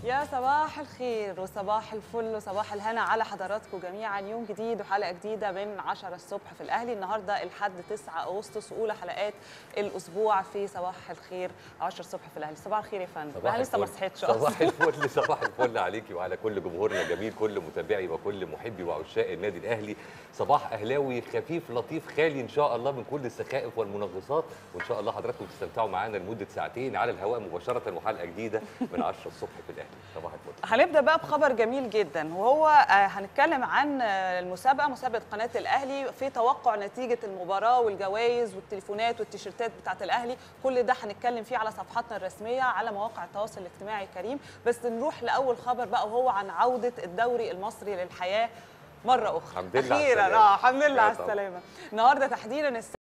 يا صباح الخير وصباح الفل وصباح الهنا على حضراتكم جميعا يوم جديد وحلقه جديده من 10 الصبح في الاهلي النهارده الحد 9 اغسطس واولى حلقات الاسبوع في صباح الخير 10 الصبح في الاهلي صباح الخير يا فندم صباح انا لسه ما الفل. صحيتش صباح اصلا الفل صباح الفل عليكي وعلى كل جمهورنا الجميل كل متابعي وكل محبي وعشاق النادي الاهلي صباح اهلاوي خفيف لطيف خالي ان شاء الله من كل السخائف والمنغصات وان شاء الله حضراتكم تستمتعوا معانا لمده ساعتين على الهواء مباشره وحلقه جديده من 10 الصبح في الاهلي صباح الفل هنبدا بقى بخبر جميل جدا وهو آه، هنتكلم عن آه، المسابقه مسابقه قناه الاهلي في توقع نتيجه المباراه والجوائز والتليفونات والتيشيرتات بتاعه الاهلي كل ده هنتكلم فيه على صفحاتنا الرسميه على مواقع التواصل الاجتماعي كريم بس نروح لاول خبر بقى وهو عن عوده الدوري المصري للحياه مره اخرى الحمد لله على اخيرا السلامة. اه الحمد لله يا على طبعا. السلامه النهارده تحديدا